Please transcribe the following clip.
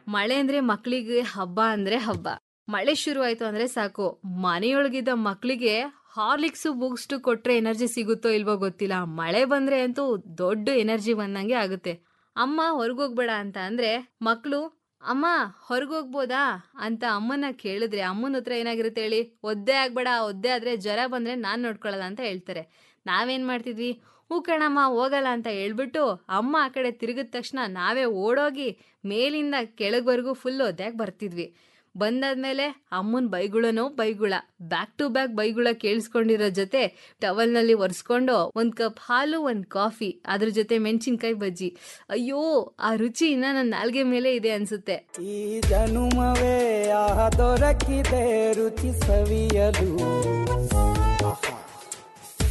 ಮಳೆ ಅಂದ್ರೆ ಮಕ್ಳಿಗೆ ಹಬ್ಬ ಅಂದ್ರೆ ಹಬ್ಬ ಮಳೆ ಶುರು ಆಯ್ತು ಅಂದ್ರೆ ಸಾಕು ಮನೆಯೊಳಗಿದ್ದ ಮಕ್ಳಿಗೆ ಹಾರ್ಲಿಕ್ಸ್ ಬೂಸ್ಟ್ ಕೊಟ್ರೆ ಎನರ್ಜಿ ಸಿಗುತ್ತೋ ಇಲ್ವೋ ಗೊತ್ತಿಲ್ಲ ಮಳೆ ಬಂದ್ರೆ ಅಂತೂ ದೊಡ್ಡ ಎನರ್ಜಿ ಬಂದಂಗೆ ಆಗುತ್ತೆ ಅಮ್ಮ ಹೊರಗೋಗ್ಬೇಡ ಅಂತ ಅಂದ್ರೆ ಮಕ್ಳು ಅಮ್ಮ ಹೊರಗೋಗ್ಬೋದಾ ಅಂತ ಅಮ್ಮನ ಕೇಳಿದ್ರೆ ಅಮ್ಮನ ಹತ್ರ ಏನಾಗಿರುತ್ತೆ ಹೇಳಿ ಒದ್ದೆ ಆಗ್ಬೇಡ ಒದ್ದೆ ಆದ್ರೆ ಜ್ವರ ಬಂದ್ರೆ ನಾನ್ ನೋಡ್ಕೊಳ್ಳಲ್ಲ ಅಂತ ಹೇಳ್ತಾರೆ ನಾವೇನ್ ಮಾಡ್ತಿದ್ವಿ ಹೂ ಕಣಮ್ಮ ಹೋಗಲ್ಲ ಅಂತ ಹೇಳ್ಬಿಟ್ಟು ಅಮ್ಮ ಆ ಕಡೆ ತಿರುಗಿದ ತಕ್ಷಣ ನಾವೇ ಓಡೋಗಿ ಮೇಲಿಂದ ಕೆಳಗ್ವರೆಗೂ ಫುಲ್ ಒದ್ದ್ಯಾಗಿ ಬರ್ತಿದ್ವಿ ಬಂದಾದ್ಮೇಲೆ ಅಮ್ಮನ್ ಬೈಗುಳನೋ ಬೈಗುಳ ಬ್ಯಾಕ್ ಟು ಬ್ಯಾಕ್ ಬೈಗುಳ ಕೇಳಿಸ್ಕೊಂಡಿರೋ ಜೊತೆ ಟವಲ್ನಲ್ಲಿ ಒರೆಸ್ಕೊಂಡು ಒಂದ್ ಕಪ್ ಹಾಲು ಒಂದ್ ಕಾಫಿ ಅದ್ರ ಜೊತೆ ಮೆಣಸಿನ್ಕಾಯಿ ಬಜ್ಜಿ ಅಯ್ಯೋ ಆ ರುಚಿ ಇನ್ನ ನನ್ನ ನಾಲ್ಗೆ ಮೇಲೆ ಇದೆ ಅನ್ಸುತ್ತೆ ಈ ಜನುಮವೇ ಆಹ ದೊರಕಿದೆ ರುಚಿ ಸವಿಯಲು